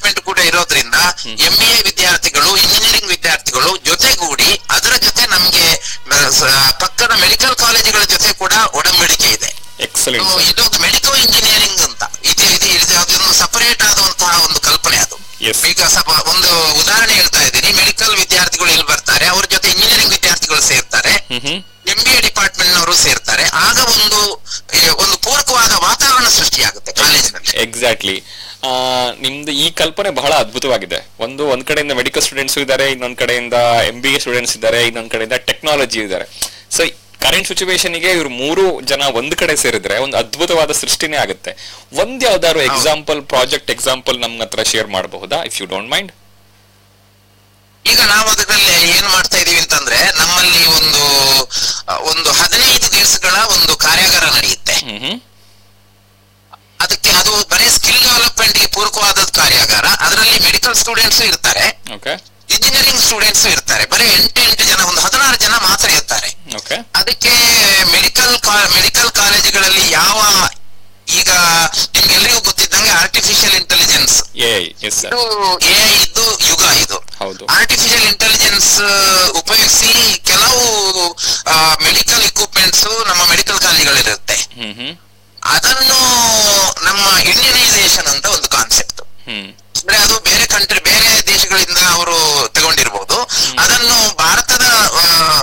Department ಕೂಡ ಇರೋದ್ರಿಂದ M B A ವಿದ್ಯಾರ್ಥಿಗಳು ಇಂಜಿನಿಯರಿಂಗ್ ವಿದ್ಯಾರ್ಥಿಗಳು ಜೊತೆಗೂಡಿ ಅದರ ಜೊತೆ ನಮ್ಗೆ ಮ, ಸ- ಪಕ್ಕದ ಮೆಡಿಕಲ್ ಕಾಲೇಜುಗಳ ಜೊತೆ ಕೂಡ ಒಡಂಬಡಿಕೆ ಇದೆ ಎಕ್ಸಲೆಂಟ್ So, ಇದೊಂದು ಮೆಡಿಕಲ್ ಇಂಜಿನಿಯರಿಂಗ್ ಅಂತ ಇದು ಇದು ಇದು ಅದೊಂದು ಸಪರೇಟ್ ಆದಂತಹ ಒಂದು ಕಲ್ಪನೆ ಅದು ಎಸ್ ಈಗ ಸ್ವಲ್ಪ ಒಂದು ಉದಾಹರಣೆ ಹೇಳ್ತಾ ಇದ್ದೀನಿ ಮೆಡಿಕಲ್ ವಿದ್ಯಾರ್ಥಿಗಳು ಇಲ್ಲಿ ಬರ್ತಾರೆ ಅವ್ರ ಜೊತೆ ಇಂಜಿನಿಯರಿಂಗ್ ವಿದ್ಯಾರ್ಥಿಗಳು ಸೇರ್ತಾರೆ ಹ್ಮ್ ಹ್ಮ್ ಎಂ ಬಿ ಎ ಡಿಪಾರ್ಟ್ಮೆಂಟ್ ನವರು ಸೇರ್ತಾರೆ ಆಗ ಒಂದು ಏ, ಒಂದು ಪೂರಕವಾದ ವಾತಾವರಣ ಸೃಷ್ಟಿಯಾಗುತ್ತೆ ಕಾಲೇಜಿನಲ್ಲಿ ಎಕ್ಸಾಕ್ಟ್ಲಿ ನಿಮ್ದು ಈ ಕಲ್ಪನೆ ಬಹಳ ಅದ್ಭುತವಾಗಿದೆ ಒಂದು ಒಂದ್ ಕಡೆಯಿಂದ ಮೆಡಿಕಲ್ ಸ್ಟೂಡೆಂಟ್ಸ್ ಇದ್ದಾರೆ ಇನ್ನೊಂದ್ ಕಡೆಯಿಂದ ಎಂ ಬಿ ಎ ಸ್ಟೂಡೆಂಟ್ಸ್ ಇದ್ದಾರೆ ಇನ್ನೊಂದ್ ಕಡೆಯಿಂದ ಟೆಕ್ನಾಲಜಿ ಇದ್ದಾರೆ ಸೊ ಕರೆಂಟ್ ಸಿಚುವೇಶನ್ಗೆ ಇವ್ರು ಮೂರು ಜನ ಒಂದ್ ಕಡೆ ಸೇರಿದ್ರೆ ಒಂದು ಅದ್ಭುತವಾದ ಸೃಷ್ಟಿನೇ ಆಗುತ್ತೆ ಒಂದ್ ಯಾವ್ದಾದ್ರು ಎಕ್ಸಾಂಪಲ್ ಪ್ರಾಜೆಕ್ಟ್ ಎಕ್ಸಾಂಪಲ್ ನಮ್ ಹತ್ರ ಶೇರ್ ಮಾಡಬಹುದಾ ಇಫ್ ಯು ಡೋಂಟ್ ಮೈಂಡ್ ಈಗ ನಾವು ಅದರಲ್ಲಿ ಏನ್ ಮಾಡ್ತಾ ಇದೀವಿ ಅಂತಂದ್ರೆ ನಮ್ಮಲ್ಲಿ ಒಂದು ಆ, ಒಂದು ಹದಿನೈದು ದಿವಸಗಳ ಒಂದು ಕಾರ್ಯಾಗಾರ ನಡೆಯುತ್ತೆ ಹ್ಮ್ ಹ್ಮ್ ಅದಕ್ಕೆ ಅದು ಬರೀ ಸ್ಕಿಲ್ ಡೆವಲಪ್ಮೆಂಟ್ ಗೆ ಪೂರಕವಾದ ಕಾರ್ಯಾಗಾರ ಅದರಲ್ಲಿ ಮೆಡಿಕಲ್ ಸ್ಟೂಡೆಂಟ್ಸ್ ಇರ್ತಾರೆ ಓಕೆ ಇಂಜಿನಿಯರಿಂಗ್ ಸ್ಟೂಡೆಂಟ್ಸ್ ಇರ್ತಾರೆ ಬರೀ ಎಂಟು ಎಂಟು ಜನ ಒಂದು ಹದಿನಾರು ಜನ ಮಾತ್ರ ಇರ್ತಾರೆ ಓಕೆ ಅದಕ್ಕೆ ಮೆಡಿಕಲ್ ಮೆಡಿಕಲ್ ಕಾಲೇಜುಗಳಲ್ಲಿ ಯಾವ ಈಗ ನಿಮ್ಗೆಲ್ಲರಿಗೂ ಗೊತ್ತಿದ್ದಂಗೆ ಆರ್ಟಿಫಿಷಿಯಲ್ ಇಂಟೆಲಿಜೆನ್ಸ್ ಎ ಎಸ್ ಸರ್ ಇದು ಎ ಇದ್ದು ಯುಗ ಇದು ಹೌದು ಆರ್ಟಿಫಿಷಿಯಲ್ ಇಂಟೆಲಿಜೆನ್ಸ್ ಉಪಯೋಗಿಸಿ ಕೆಲವು ಮೆಡಿಕಲ್ ಇಕ್ವಿಪ್ಮೆಂಟ್ಸ್ ನಮ್ಮ ಮೆಡಿಕಲ್ ಕಾಲೇಜುಗಳಿರುತ್ತೆ ಹ್ಮ್ ಹ್ಮ್ ಅದನ್ನು ನಮ್ಮ ಇಂಡಿಯನೈಸೇಷನ್ ಅಂತ ಒಂದು ಕಾನ್ಸೆಪ್ಟ್ ಹ್ಮ್ ಅಂದ್ರೆ ಅದು ಬೇರೆ ಕಂಟ್ರಿ ಬೇರೆ ದೇಶಗಳಿಂದ ಅವರು ತಗೊಂಡಿರ್ಬೋದು ಅದನ್ನು ಭಾರತದ ಆ,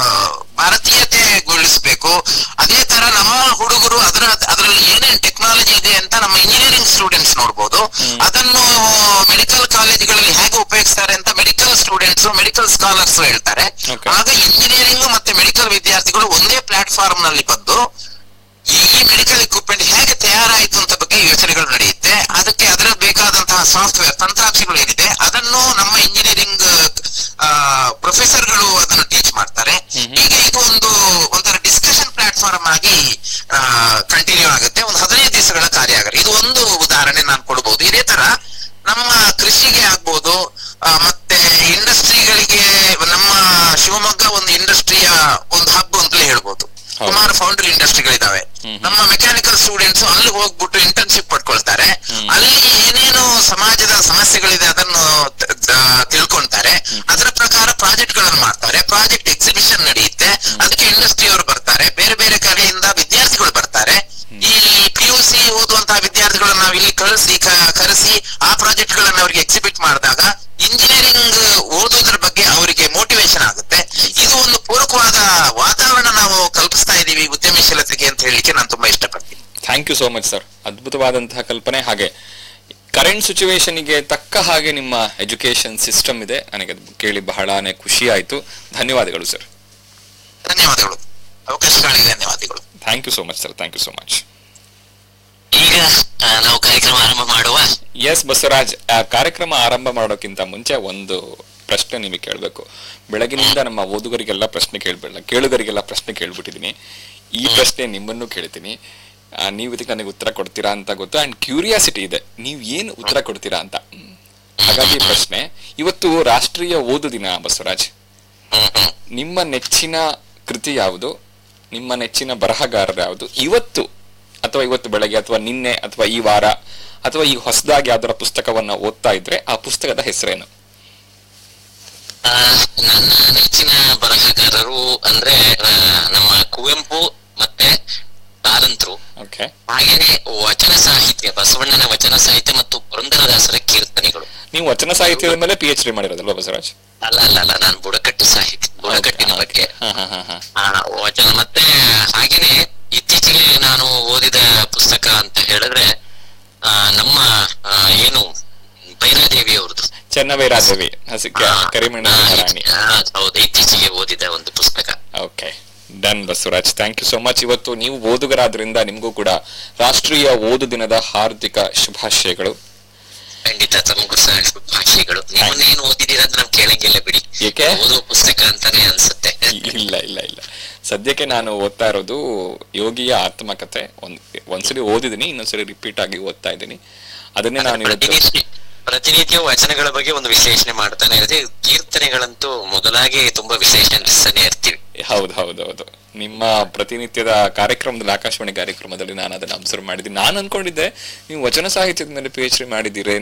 ಭಾರತೀಯತೆಗೊಳಿಸ್ಬೇಕು ಅದೇ ತರ ನಮ್ಮ ಹುಡುಗರು ಅದರ ಅದರಲ್ಲಿ ಏನೇನ್ ಟೆಕ್ನಾಲಜಿ ಇದೆ ಅಂತ ನಮ್ಮ ಇಂಜಿನಿಯರಿಂಗ್ ಸ್ಟೂಡೆಂಟ್ಸ್ ನೋಡ್ಬೋದು ಅದನ್ನು ಮೆಡಿಕಲ್ ಕಾಲೇಜುಗಳಲ್ಲಿ ಹೇಗೆ ಉಪಯೋಗಿಸ್ತಾರೆ ಅಂತ ಮೆಡಿಕಲ್ ಸ್ಟೂಡೆಂಟ್ಸ್ ಮೆಡಿಕಲ್ ಸ್ಕಾಲರ್ಸ್ ಹೇಳ್ತಾರೆ Okay. ಆಗ ಇಂಜಿನಿಯರಿಂಗ್ ಮತ್ತೆ ಮೆಡಿಕಲ್ ವಿದ್ಯಾರ್ಥಿಗಳು ಒಂದೇ ಪ್ಲಾಟ್ಫಾರ್ಮ್ ನಲ್ಲಿ ಬಂದು ಈ ಮೆಡಿಕಲ್ ಇಕ್ವಿಪ್ಮೆಂಟ್ ಹೇಗೆ ತಯಾರಾಯಿತು ಅಂತ ಬಗ್ಗೆ ಯೋಚನೆಗಳು ನಡೆಯುತ್ತೆ ಅದಕ್ಕೆ ಅದರ ಬೇಕಾದಂತಹ ಸಾಫ್ಟ್ವೇರ್ ತಂತ್ರಾಂಶಗಳು ಏನಿದೆ ಅದನ್ನು ನಮ್ಮ ಇಂಜಿನಿಯರಿಂಗ್ ಪ್ರೊಫೆಸರ್ಗಳು ಅದನ್ನು ಟೀಚ್ ಮಾಡ್ತಾರೆ ಹೀಗೆ ಇದು ಒಂದು ಒಂಥರ ಡಿಸ್ಕಷನ್ ಪ್ಲಾಟ್ಫಾರ್ಮ್ ಆಗಿ ಕಂಟಿನ್ಯೂ ಆಗುತ್ತೆ ಒಂದು ಹದಿನೈದು ದಿವಸಗಳ ಕಾರ್ಯಾಗಾರ ಇದು ಒಂದು ಉದಾಹರಣೆ ನಾನು ಕೊಡಬಹುದು ಇದೇ ತರ ನಮ್ಮ ಕೃಷಿಗೆ ಆಗ್ಬೋದು ಆ, ಮತ್ತೆ ಇಂಡಸ್ಟ್ರಿಗಳಿಗೆ ನಮ್ಮ ಶಿವಮೊಗ್ಗ ಒಂದು ಇಂಡಸ್ಟ್ರಿಯ ಒಂದು ಹಬ್ ಅಂತಲೇ ಹೇಳ್ಬೋದು ಹೌದು. ಸುಮಾರು ಫೌಂಡ್ರಿ ಇಂಡಸ್ಟ್ರಿಗಳಿದಾವೆ ಹ್ಮ್. ನಮ್ಮ ಮೆಕ್ಯಾನಿಕಲ್ ಸ್ಟೂಡೆಂಟ್ಸ್ ಅಲ್ಲಿ ಹೋಗ್ಬಿಟ್ಟು ಇಂಟರ್ನ್ಶಿಪ್ ಪಡ್ಕೊಳ್ತಾರೆ ಹ್ಮ್. ಅಲ್ಲಿ ಏನೇನು ಸಮಾಜದ ಸಮಸ್ಯೆಗಳಿದೆ ಅದನ್ನು ತ- ತ- ತಿಳ್ಕೊಂತಾರೆ ಅದರ ಪ್ರಕಾರ ಪ್ರಾಜೆಕ್ಟ್ ಗಳನ್ನು ಮಾಡ್ತಾರೆ ಪ್ರಾಜೆಕ್ಟ್ ಎಕ್ಸಿಬಿಷನ್ ನಡೆಯುತ್ತೆ ಅದಕ್ಕೆ ಇಂಡಸ್ಟ್ರಿ ಅವರು ಬರ್ತಾರೆ ಬೇರೆ ಬೇರೆ ಕಡೆಯಿಂದ ವಿದ್ಯಾರ್ಥಿಗಳು ಬರ್ತಾರೆ ಈ ಪಿ ಯು ಸಿ ಓದುವಂತಹ ವಿದ್ಯಾರ್ಥಿಗಳನ್ನ ನಾವು ಇಲ್ಲಿ ಕಳಿಸಿ ಕ- ಕರೆಸಿ ಆ ಪ್ರಾಜೆಕ್ಟ್ ಗಳನ್ನ ಅವರಿಗೆ ಎಕ್ಸಿಬಿಟ್ ಮಾಡಿದಾಗ ಇಂಜಿನಿಯರಿಂಗ್ ಓದೋದ್ರ ಬಗ್ಗೆ ಅವರಿಗೆ ಮೋಟಿವೇಶನ್ ಆಗುತ್ತೆ ಇದು ಒಂದು ಪೂರಕವಾದ ವಾತಾವರಣ ನಾವು ಕಲ್ಪಿಸ್ತಾ ಇದೀವಿ ಉದ್ಯಮಶೀಲತೆಗೆ ಅಂತ ಹೇಳಲಿಕ್ಕೆ ನಾನು ತುಂಬಾ ಇಷ್ಟಪಡ್ತೀನಿ thank you so much sir ಅದ್ಭುತವಾದಂತಹ ಕಲ್ಪನೆ ಹಾಗೆ ಕರೆಂಟ್ ಸಿಚುವೇಶನ್ಗೆ ತಕ್ಕ ಹಾಗೆ ನಿಮ್ಮ ಎಜುಕೇಶನ್ ಸಿಸ್ಟಮ್ ಇದೆ ನನಗೆ ಅದು ಕೇಳಿ ಬಹಳನೇ ಖುಷಿ ಆಯ್ತು ಧನ್ಯವಾದಗಳು ಸರ್ ಧನ್ಯವಾದಗಳು ಅವಕಾಶಗಳಿಗೆ ಧನ್ಯವಾದಗಳು thank you so much sir thank you so much ಈಗ ಆ, ನಾವು ಕಾರ್ಯಕ್ರಮ ಆರಂಭ ಮಾಡುವ ಎಸ್ ಬಸವರಾಜ್ ಆ ಕಾರ್ಯಕ್ರಮ ಆರಂಭ ಮಾಡೋಕ್ಕಿಂತ ಮುಂಚೆ ಒಂದು ಪ್ರಶ್ನೆ ನಿಮಗೆ ಕೇಳಬೇಕು ಬೆಳಗಿನಿಂದ ನಮ್ಮ ಓದುಗರಿಗೆಲ್ಲ ಪ್ರಶ್ನೆ ಕೇಳ್ಬಿಡಲ್ಲ ಕೇಳುಗರಿಗೆಲ್ಲ ಪ್ರಶ್ನೆ ಕೇಳ್ಬಿಟ್ಟಿದ್ದೀನಿ ಈ ಪ್ರಶ್ನೆ ನಿಮ್ಮನ್ನು ಕೇಳ್ತೀನಿ ಆ, ನೀವು ಇದಕ್ಕೆ ನನಗೆ ಉತ್ತರ ಕೊಡ್ತೀರಾ ಅಂತ ಗೊತ್ತು ಅಂಡ್ ಕ್ಯೂರಿಯಾಸಿಟಿ ಇದೆ ನೀವು ಏನು ಉತ್ತರ ಕೊಡ್ತೀರಾ ಅಂತ ಹ್ಮ್. ಹಾಗಾಗಿ ಪ್ರಶ್ನೆ ಇವತ್ತು ರಾಷ್ಟ್ರೀಯ ಓದು ದಿನ ಬಸವರಾಜ್ ಹ್ಮ್ ಹ್ಮ್ ನಿಮ್ಮ ನೆಚ್ಚಿನ ಕೃತಿ ಯಾವುದು ನಿಮ್ಮ ನೆಚ್ಚಿನ ಬರಹಗಾರರು ಯಾವುದು ಇವತ್ತು ಅಥವಾ ಇವತ್ತು ಬೆಳಗ್ಗೆ ಅಥವಾ ನಿನ್ನೆ ಅಥವಾ ಈ ವಾರ ಅಥವಾ ಈ ಹೊಸದಾಗಿ ಯಾವ್ದಾರ ಪುಸ್ತಕವನ್ನ ಓದ್ತಾ ಇದ್ರೆ ಆ ಪುಸ್ತಕದ ಹೆಸರೇನು ಆ, ನನ್ನ ನೆಚ್ಚಿನ ಬರಹಗಾರರು ಅಂದ್ರೆ ಆ, ನಮ್ಮ ಕುವೆಂಪು ಮತ್ತೆ ಕಾರಂತರು ಓಕೆ ಹಾಗೇನೆ ವಚನ ಸಾಹಿತ್ಯ ಬಸವಣ್ಣನ ವಚನ ಸಾಹಿತ್ಯ ಮತ್ತು ಪುರಂದರದಾಸರ ಕೀರ್ತನೆಗಳು ನೀವು ವಚನ ಸಾಹಿತ್ಯದ ಮೇಲೆ ಪಿ ಎಚ್ ಡಿ ಮಾಡಿರೋದಲ್ವಾ ಬಸವರಾಜ್ ಅಲ್ಲ ಅಲ್ಲ ಅಲ್ಲ ನಾನು ಬುಡಕಟ್ಟು ಸಾಹಿತ್ಯ ಬುಡಕಟ್ಟಿನ ಬಗ್ಗೆ ಹಾ ಹಾ ಹಾ ಹಾ ಆ, ವಚನ ಮತ್ತೆ ಹಾಗೇನೆ ಇತ್ತೀಚೆಗೆ ನಾನು ಓದಿದ ಪುಸ್ತಕ ಅಂತ ಹೇಳಿದ್ರೆ ಆ, ನಮ್ಮ ಆ, ಏನು ಬೈರಾದೇವಿ ಅವ್ರದ್ದು ಚೆನ್ನವೀರಾದೇವಿ ಹಸಿಕೆ ಕರಿಮಣ್ಣ ರಾಣಿ ಹೌದು ಇತ್ತೀಚೆಗೆ ಓದಿದ ಒಂದು ಪುಸ್ತಕ okay done Basavaraj thank you so much ಇವತ್ತು ನೀವು ಓದುಗರಾದ್ರಿಂದ ನಿಮಗೂ ಕೂಡ ರಾಷ್ಟ್ರೀಯ ಓದು ದಿನದ ಹಾರ್ದಿಕ ಶುಭಾಶಯಗಳು ಖಂಡಿತ ತಮಗೂ ಸಹ ಶುಭಾಶಯಗಳು ನಿಮ್ಮನ್ನೇನು ಓದಿದ್ದೀರಾ ಅಂತ ನಾವು ಕೇಳಂಗಿಲ್ಲ ಬಿಡಿ ಏಕೆ? ಓದುವ ಪುಸ್ತಕ ಅಂತಾನೆ ಅನ್ಸುತ್ತೆ ಇಲ್ಲ ಇಲ್ಲ ಇಲ್ಲ ಸದ್ಯಕ್ಕೆ ನಾನು ಓದ್ತಾ ಇರೋದು ಯೋಗಿಯ ಆತ್ಮಕತೆ ಒಂದ್ ಒಂದ್ಸರಿ ಓದಿದ್ದೀನಿ ಇನ್ನೊಂದ್ಸರಿ ರಿಪೀಟ್ ಆಗಿ ಓದ್ತಾ ಇದ್ದೀನಿ ಅದನ್ನೇ ನಾನು ಇವತ್ತು ಪ್ರತಿನಿತ್ಯ ಪ್ರತಿನಿತ್ಯ ವಚನಗಳ ಬಗ್ಗೆ ಒಂದು ವಿಶ್ಲೇಷಣೆ ಮಾಡ್ತಾನೆ ಇರುತ್ತೆ ಕೀರ್ತನೆಗಳಂತೂ ಮೊದಲಾಗಿ ತುಂಬಾ ವಿಶ್ಲೇಷಣೆ ಇರ್ತೀವಿ ಹೌದು ಹೌದು ಹೌದು ನಿಮ್ಮ ಪ್ರತಿನಿತ್ಯದ ಕಾರ್ಯಕ್ರಮದಲ್ಲಿ ಆಕಾಶವಾಣಿ ಕಾರ್ಯಕ್ರಮದಲ್ಲಿ ನಾನು ಅದನ್ನ ಅಬ್ಸರ್ವ್ ಮಾಡಿದ್ದೀನಿ ನಾನು ಅನ್ಕೊಂಡಿದ್ದೆ ನೀವು ವಚನ ಸಾಹಿತ್ಯದ ಮೇಲೆ ಪಿ ಎಚ್ ಡಿ ಮಾಡಿದ್ದೀರಿ